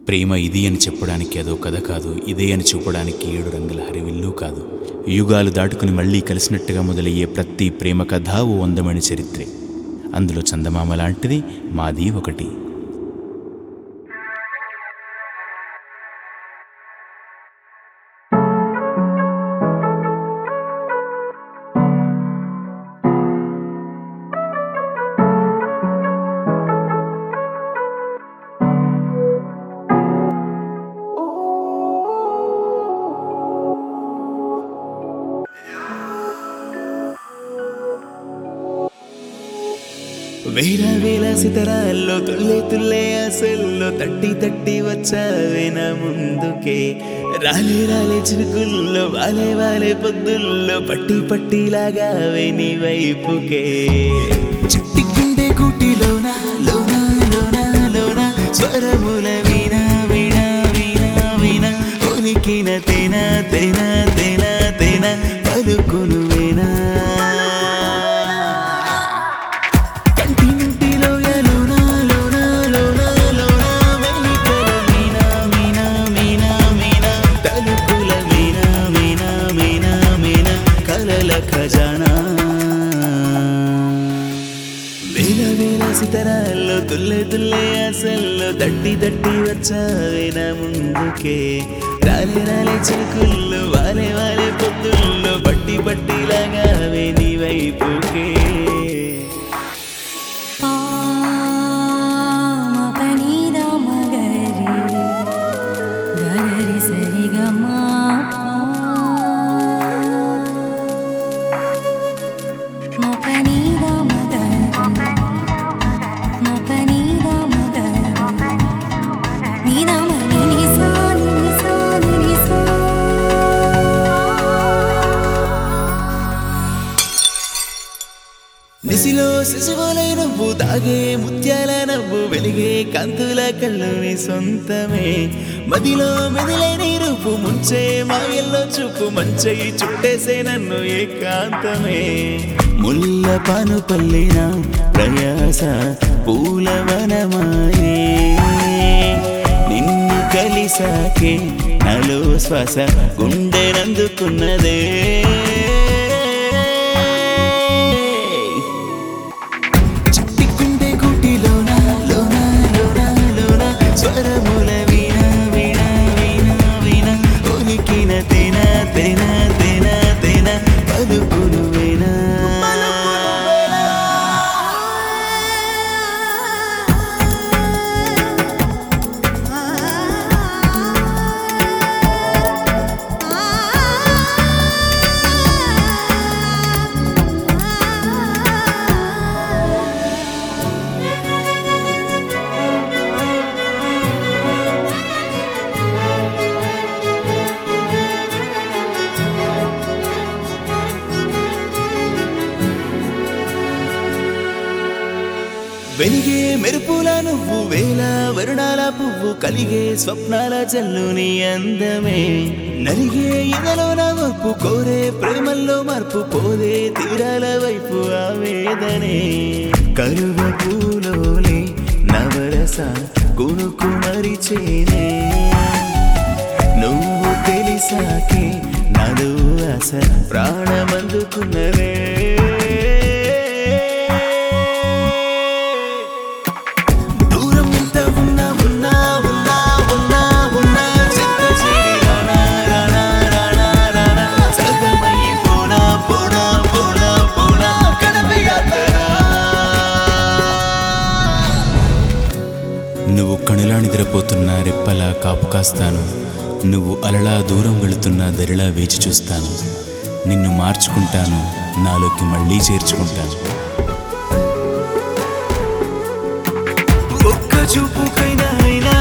ప్రేమ ఇది అని చెప్పడానికి అదో కథ కాదు ఇదే అని చూపడానికి ఏడు రంగుల హరివిల్లు కాదు యుగాలు దాటుకుని మళ్ళీ కలిసినట్టుగా మొదలయ్యే ప్రతి ప్రేమ కథ ఓ అందమైన చరిత్రే అందులో చందమామ లాంటిది మాది ఒకటి వేల వేల సితరాల్లో తుల్లే తుల్లే అసల్లో తట్టి తట్టి వచ్చావే నా ముందుకే రాలే రాలే చిరుకుల్లో వాలే వాలే పొద్దుల్లో పట్టి పట్టి లాగావే నీ వైపుకే చిట్టి గుండె గుటిలోన లోన లోన లోన స్వరముల వీణ వీణ వీణ వీణ ఉనికిన తేన తేన తేన తేన పలుకును వేనా కంటి నుండి లోయలోన లోన లోన లోన వెలికల మీన మీన మీన మీన తలుపుల మీన మీన మీన మీన కలల ఖజానా వేల వేల సితరాల్లో తుల్లె తుల్లె అసల్లో తట్టి తట్టి వచ్చావే నా ముందుకే రాలే రాలే చిలుకుల్లో వాలే వాలే పొద్దుల్లో పట్టి పట్టి లాగావే నీ వైపుకే పామపనీద మగరి గగరి సరిగమా మపనీద మగరి మపనీద మగరి నీద మని నిసా నిసా నిసా నిసిలో శిశువులై నవ్వు తాగే ముత్యాల నవ్వు వెలిగే కాంతుల కళ్ళు నీ సొంతమే మదిలో మెదిలే నీ రూపు ముంచే మాయల్లో చూపు మంచై చుట్టేసే నన్ను ఏకాంతమే ముల్ల పాను పల్లిన ప్రయాస పూలవనమాయే నిన్ను కలిసాకే నాలో శ్వాస గుండెనందుకున్నదే చిట్టి గుండె గుటిలోన లోన లోన లోన స్వరముల వీణ వీణ వీణ వీణ ఉనికిన తేన తేన తేన తేన పలుకును వేనా వెలిగే మెరుపుల నువ్వు వేల వరుణాల పువ్వు కలిగే స్వప్నాల జల్లుని అందమే నలిగే ఇదలో నా మార్పు కోరే ప్రేమల్లో మార్పు పోదే తీరాల వైపు ఆవేదనే కరువ పూలోలే నవరస కొనుకు మరిచేనే నువ్వు తెలిసాకే నడు అస ప్రాణమందుకున్నవే దూరం ఎంత ఉన్నా ఉన్నా ఉన్నా ఉన్నా ఉన్నా చెత్త చేరి రానా రానా రానా రానా సగమై పోనా పోనా పోనా పోనా కడప యాత్ర నువ్వు కణులా నిద్రపోతున్న రెప్పలా కాపు కాస్తాను నువ్వు అలలా దూరం వెళుతున్న దరిలా వేచి చూస్తాను నిన్ను మార్చుకుంటాను నాలోకి మళ్ళీ చేర్చుకుంటాను ఒక్క చూపుకైనా అయినా